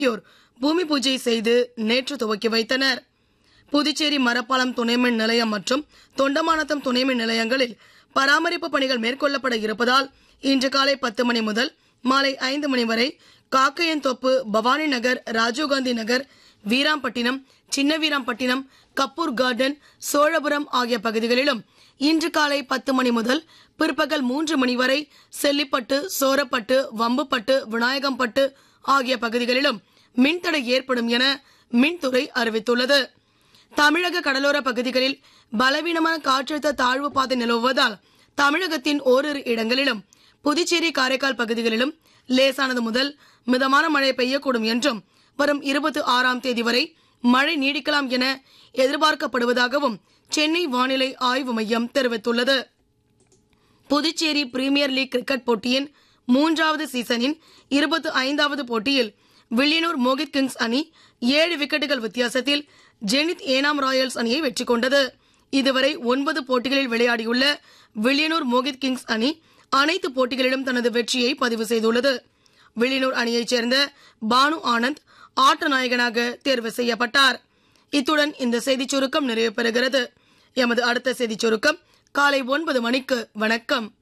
ஆகியோர் பூமி பூஜை செய்து நேற்று துவக்கி வைத்தனர் புதுச்சேரி மரப்பாலம் துணைமின் நிலையம் மற்றும் தொண்டமானத்தம் துணைமின் நிலையங்களில் பராமரிப்பு பணிகள் மேற்கொள்ளப்பட இருப்பதால் இன்று காலை பத்து மணி முதல் மாலை ஐந்து மணி வரை காக்கையன்தோப்பு பவானி நகர் ராஜீவ்காந்தி நகர் வீராம்பட்டினம் சின்ன வீராம்பட்டினம் கப்பூர் கார்டன் சோழபுரம் ஆகிய பகுதிகளிலும் இன்று காலை பத்து மணி முதல் பிற்பகல் மூன்று மணி வரை செல்லிப்பட்டு சோரப்பட்டு வம்புப்பட்டு விநாயகம்பட்டு ஆகிய பகுதிகளிலும் மின்தடை ஏற்படும் என மின்துறை அறிவித்துள்ளது தமிழக கடலோர பகுதிகளில் பலவீனமான காற்றழுத்த தாழ்வு பாதை நிலவுவதால் தமிழகத்தின் ஓரிரு இடங்களிலும் புதுச்சேரி காரைக்கால் பகுதிகளிலும் லேசானது முதல் மிதமான மழை பெய்யக்கூடும் என்றும் வரும் இருபத்தி ஆறாம் தேதி வரை மழை நீடிக்கலாம் என எதிர்பார்க்கப்படுவதாகவும் சென்னை வானிலை ஆய்வு மையம் தெரிவித்துள்ளது புதுச்சேரி பிரீமியர் லீக் கிரிக்கெட் போட்டியின் மூன்றாவது சீசனின் இருபத்தி ஐந்தாவது போட்டியில் வில்லியனூர் மோகித் கிங்ஸ் அணி ஏழு விக்கெட்டுகள் வித்தியாசத்தில் ஜெனித் ஏனாம் ராயல்ஸ் அணியை வெற்றி கொண்டது இதுவரை ஒன்பது போட்டிகளில் விளையாடியுள்ள வில்லியனூர் மோகித் கிங்ஸ் அணி அனைத்து போட்டிகளிலும் தனது வெற்றியை பதிவு செய்துள்ளது வில்லியனூர் அணியைச் சேர்ந்த பானு ஆனந்த் ஆட்ட நாயகனாக தேர்வு செய்யப்பட்டார் இத்துடன் இந்த செய்திச் சுருக்கம் நிறைவு பெறுகிறது எமது அடுத்த செய்திச் சுருக்கம் காலை ஒன்பது மணிக்கு வணக்கம்